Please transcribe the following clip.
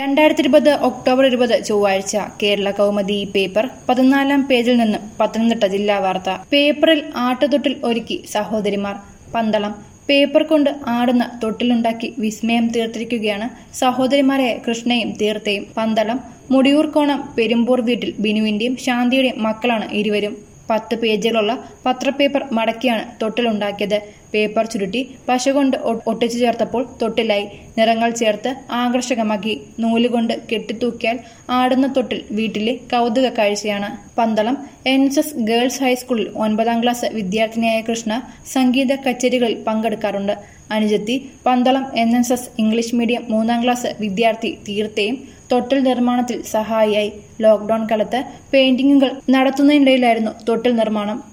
രണ്ടായിരത്തി ഇരുപത് ഒക്ടോബർ ഇരുപത് ചൊവ്വാഴ്ച കേരള കൗമുദി പേപ്പർ പതിനാലാം പേജിൽ നിന്ന് പത്തനംതിട്ട ജില്ലാ വാർത്ത പേപ്പറിൽ ആട്ടുതൊട്ടിൽ ഒരുക്കി സഹോദരിമാർ പന്തളം പേപ്പർ കൊണ്ട് ആടുന്ന തൊട്ടിലുണ്ടാക്കി വിസ്മയം തീർത്തിരിക്കുകയാണ് സഹോദരിമാരായ കൃഷ്ണയും തീർത്തയും പന്തളം മുടിയൂർക്കോണം പെരുമ്പൂർ വീട്ടിൽ ബിനുവിന്റെയും ശാന്തിയുടെയും മക്കളാണ് ഇരുവരും പത്ത് പേജുകളുള്ള പത്രപേപ്പർ മടക്കിയാണ് തൊട്ടിലുണ്ടാക്കിയത് പേപ്പർ ചുരുട്ടി പശ കൊണ്ട് ഒ- ഒട്ടിച്ചു ചേർത്തപ്പോൾ തൊട്ടിലായി നിറങ്ങൾ ചേർത്ത് ആകർഷകമാക്കി നൂലുകൊണ്ട് കെട്ടിത്തൂക്കിയാൽ ആടുന്ന തൊട്ടിൽ വീട്ടിലെ കൗതുക കാഴ്ചയാണ് Pandalam N S S girls ഹൈസ്കൂളിൽ ഒൻപതാം ക്ലാസ് വിദ്യാർത്ഥിനിയായ കൃഷ്ണ സംഗീത കച്ചേരികളിൽ പങ്കെടുക്കാറുണ്ട് അനുജത്തി Pandalam N S S English medium മൂന്നാം ക്ലാസ് വിദ്യാർത്ഥി തീർത്തയും തൊട്ടിൽ നിർമ്മാണത്തിൽ സഹായിയായി ലോക്ഡൌൺ കാലത്ത് പെയിന്റിങ്ങുകൾ നടത്തുന്നതിനിടയിലായിരുന്നു തൊട്ടിൽ നിർമ്മാണം